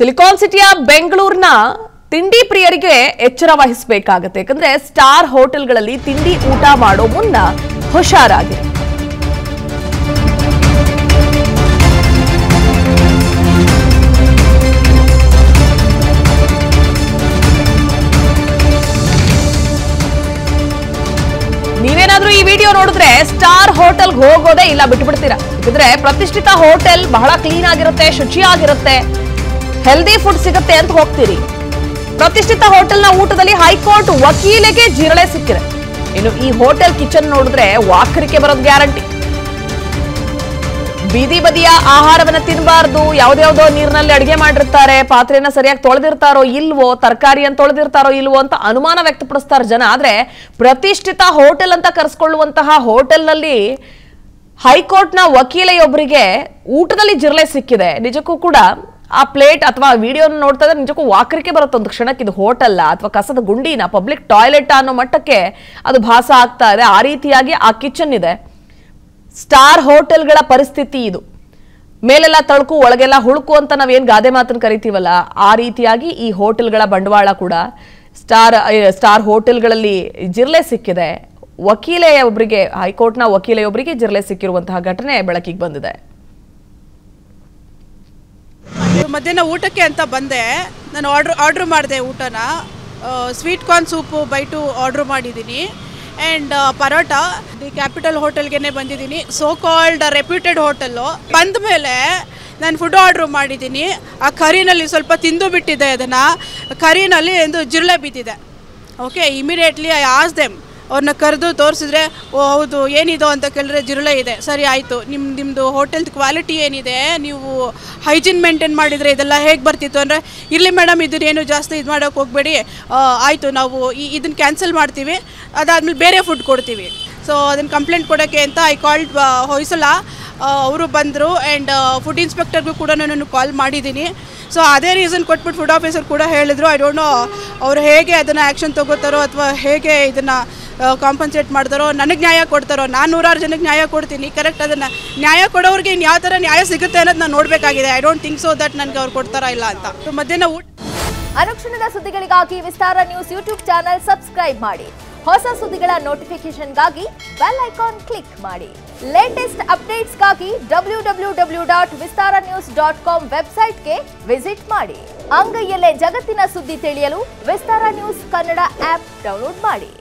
silicon ಸಿಟಿಯ ಬೆಂಗಳೂರಿನ ತಿಂಡಿ ಪ್ರಿಯರಿಗೆ ಎಚ್ಚರ ವಹಿಸಬೇಕಾಗತ್ತೆ ಯಾಕಂದ್ರೆ ಸ್ಟಾರ್ ಹೋಟೆಲ್ಗಳಲ್ಲಿ ತಿಂಡಿ ಊಟ ಮಾಡೋ ಮುನ್ನ ಹುಷಾರಾಗಿ ನೀವೇನಾದ್ರೂ ಈ ವಿಡಿಯೋ ನೋಡಿದ್ರೆ ಸ್ಟಾರ್ ಹೋಟೆಲ್ಗೆ ಹೋಗೋದೇ ಇಲ್ಲ ಬಿಟ್ಟು ಬಿಡ್ತೀರಾ ಯಾಕಂದ್ರೆ ಪ್ರತಿಷ್ಠಿತ ಹೋಟೆಲ್ ಬಹಳ ಕ್ಲೀನ್ ಆಗಿರುತ್ತೆ ಶುಚಿಯಾಗಿರುತ್ತೆ ಹೆಲ್ದಿ ಫುಡ್ ಸಿಗುತ್ತೆ ಅಂತ ಹೋಗ್ತೀರಿ ಪ್ರತಿಷ್ಠಿತ ಹೋಟೆಲ್ನ ಊಟದಲ್ಲಿ ಹೈಕೋರ್ಟ್ ವಕೀಲಿಗೆ ಜಿರಳೆ ಸಿಕ್ಕಿದೆ ಇನ್ನು ಈ ಹೋಟೆಲ್ ಕಿಚನ್ ನೋಡಿದ್ರೆ ವಾಕರಿಕೆ ಬರೋದು ಗ್ಯಾರಂಟಿ ಬೀದಿ ಬದಿಯ ಆಹಾರವನ್ನ ತಿನ್ನಬಾರ್ದು ಯಾವ್ದ್ಯಾವ್ದೋ ನೀರಿನಲ್ಲಿ ಅಡಿಗೆ ಮಾಡಿರ್ತಾರೆ ಪಾತ್ರೆಯನ್ನ ಸರಿಯಾಗಿ ತೊಳೆದಿರ್ತಾರೋ ಇಲ್ವೋ ತರಕಾರಿಯನ್ನು ತೊಳೆದಿರ್ತಾರೋ ಇಲ್ವೋ ಅಂತ ಅನುಮಾನ ವ್ಯಕ್ತಪಡಿಸ್ತಾರೆ ಜನ ಆದ್ರೆ ಪ್ರತಿಷ್ಠಿತ ಹೋಟೆಲ್ ಅಂತ ಕರೆಸ್ಕೊಳ್ಳುವಂತಹ ಹೋಟೆಲ್ನಲ್ಲಿ ಹೈಕೋರ್ಟ್ನ ವಕೀಲೆಯೊಬ್ಬರಿಗೆ ಊಟದಲ್ಲಿ ಜಿರಳೆ ಸಿಕ್ಕಿದೆ ನಿಜಕ್ಕೂ ಕೂಡ ಆ ಪ್ಲೇಟ್ ಅಥವಾ ವಿಡಿಯೋ ನೋಡ್ತಾ ಇದ್ರೆ ನಿಜಕ್ಕೂ ವಾಕರಿಕೆ ಬರುತ್ತೆ ಒಂದು ಕ್ಷಣಕ್ಕೆ ಇದು ಹೋಟೆಲ್ಲ ಅಥವಾ ಕಸದ ಗುಂಡಿನ ಪಬ್ಲಿಕ್ ಟಾಯ್ಲೆಟ್ ಅನ್ನೋ ಮಟ್ಟಕ್ಕೆ ಅದು ಭಾಸ ಆಗ್ತಾ ಇದೆ ಆ ರೀತಿಯಾಗಿ ಆ ಕಿಚನ್ ಇದೆ ಸ್ಟಾರ್ ಹೋಟೆಲ್ಗಳ ಪರಿಸ್ಥಿತಿ ಇದು ಮೇಲೆಲ್ಲ ತಳುಕು ಒಳಗೆಲ್ಲ ಹುಳುಕು ಅಂತ ನಾವೇನ್ ಗಾದೆ ಮಾತನ್ನು ಕರಿತೀವಲ್ಲ ಆ ರೀತಿಯಾಗಿ ಈ ಹೋಟೆಲ್ಗಳ ಬಂಡವಾಳ ಕೂಡ ಸ್ಟಾರ್ ಅಹ್, ಸ್ಟಾರ್ ಹೋಟೆಲ್ಗಳಲ್ಲಿ ಜಿರ್ಲೆ ಸಿಕ್ಕಿದೆ ವಕೀಲೆಯೊಬ್ಬರಿಗೆ ಹೈಕೋರ್ಟ್ನ ವಕೀಲೆಯೊಬ್ಬರಿಗೆ ಜಿರ್ಲೆ ಸಿಕ್ಕಿರುವಂತಹ ಘಟನೆ ಬೆಳಕಿಗೆ ಬಂದಿದೆ ಮಧ್ಯಾಹ್ನ ಊಟಕ್ಕೆ ಅಂತ ಬಂದೆ ನಾನು ಆರ್ಡ್ರ್ ಆರ್ಡ್ರ್ ಮಾಡಿದೆ ಊಟನ sweet corn soup by two order ಮಾಡಿದ್ದೀನಿ ಆ್ಯಂಡ್ ಪರೋಟ ದಿ ಕ್ಯಾಪಿಟಲ್ ಹೋಟೆಲ್ಗೆ ಬಂದಿದ್ದೀನಿ ಸೋ ಕಾಲ್ಡ್ ರೆಪ್ಯೂಟೆಡ್ ಹೋಟೆಲ್ಲು ಬಂದ ಮೇಲೆ ನಾನು ಫುಡ್ ಆರ್ಡ್ರ್ ಮಾಡಿದ್ದೀನಿ ಆ ಕರಿನಲ್ಲಿ ಸ್ವಲ್ಪ ತಿಂದು ಬಿಟ್ಟಿದ್ದೆ ಅದನ್ನು ಕರಿನಲ್ಲಿ ಒಂದು ಜಿರಳೆ ಬಿದ್ದಿದೆ okay immediately I ask them ಅವ್ರನ್ನ ಕರೆದು ತೋರಿಸಿದ್ರೆ ಓ ಹೌದು ಏನಿದು ಅಂತ ಕೇಳಿದ್ರೆ ಜಿರಳೆ ಇದೆ ಸರಿ ಆಯಿತು ನಿಮ್ಮ ನಿಮ್ಮದು ಹೋಟೆಲ್ದು ಕ್ವಾಲಿಟಿ ಏನಿದೆ ನೀವು ಹೈಜಿನ್ ಮೇಂಟೈನ್ ಮಾಡಿದರೆ ಇದೆಲ್ಲ ಹೇಗೆ ಬರ್ತಿತ್ತು ಅಂದರೆ ಇರಲಿ ಮೇಡಮ್ ಇದನ್ನೇನು ಜಾಸ್ತಿ ಇದು ಮಾಡೋಕೆ ಹೋಗಬೇಡಿ ಆಯಿತು ನಾವು ಈ ಇದನ್ನು ಕ್ಯಾನ್ಸಲ್ ಮಾಡ್ತೀವಿ ಅದಾದಮೇಲೆ ಬೇರೆ ಫುಡ್ ಕೊಡ್ತೀವಿ ಸೊ ಅದನ್ನು ಕಂಪ್ಲೇಂಟ್ ಕೊಡೋಕ್ಕೆ ಅಂತ ಐ ಕಾಲ್ಡ್ ಹೊಯ್ಸಲ ಅವರು ಬಂದರು ಆ್ಯಂಡ್ ಫುಡ್ ಇನ್ಸ್ಪೆಕ್ಟರ್ಗೂ ಕೂಡ ನಾನು ಕಾಲ್ ಮಾಡಿದ್ದೀನಿ ಸೊ ಅದೇ ರೀಸನ್ ಕೊಟ್ಬಿಟ್ಟು ಫುಡ್ ಆಫೀಸರ್ ಕೂಡ ಹೇಳಿದ್ರು ಐ ಡೋಂಟ್ ನೋ ಅವ್ರು ಹೇಗೆ ಅದನ್ನು ಆ್ಯಕ್ಷನ್ ತಗೋತಾರೋ ಅಥವಾ ಹೇಗೆ ಇದನ್ನು ಕಾಂಪನ್ಸೇಟ್ ಮಾಡ್ತಾರೋ ನನಗೆ ನ್ಯಾಯ ಕೊಡ್ತಾರೋ ನಾನು ನೂರಾರು ಜನಕ್ಕೆ ನ್ಯಾಯ ಕೊಡ್ತೀನಿ ಕರೆಕ್ಟ್ ಅದನ್ನು ನ್ಯಾಯ ಕೊಡೋರಿಗೆ ಇನ್ನು ಯಾವ ಥರ ನ್ಯಾಯ ಸಿಗುತ್ತೆ ಅನ್ನೋದು ನಾನು ನೋಡಬೇಕಾಗಿದೆ I don't think so that ನನಗೆ ಅವ್ರು ಕೊಡ್ತಾರಾ ಇಲ್ಲ ಅಂತ So, ಮಧ್ಯಾಹ್ನ ಊಟ ಅನುಕ್ಷಣದ ಸುದ್ದಿಗಳಿಗಾಗಿ Vistara news YouTube channel subscribe ಮಾಡಿ ಹೊಸ ಸುದ್ದಿಗಳ ನೋಟಿಫಿಕೇಶನ್ಗಾಗಿ ಬೆಲ್ ಐಕಾನ್ ಕ್ಲಿಕ್ ಮಾಡಿ ಲೇಟೆಸ್ಟ್ ಅಪ್ಡೇಟ್ಸ್ಗಾಗಿ W W W dot Vistara news dot com ವೆಬ್ಸೈಟ್ಗೆ ವಿಸಿಟ್ ಮಾಡಿ ಅಂಗೈಯಲ್ಲೇ ಜಗತ್ತಿನ ಸುದ್ದಿ ತಿಳಿಯಲು Vistara news Kannada app download ಮಾಡಿ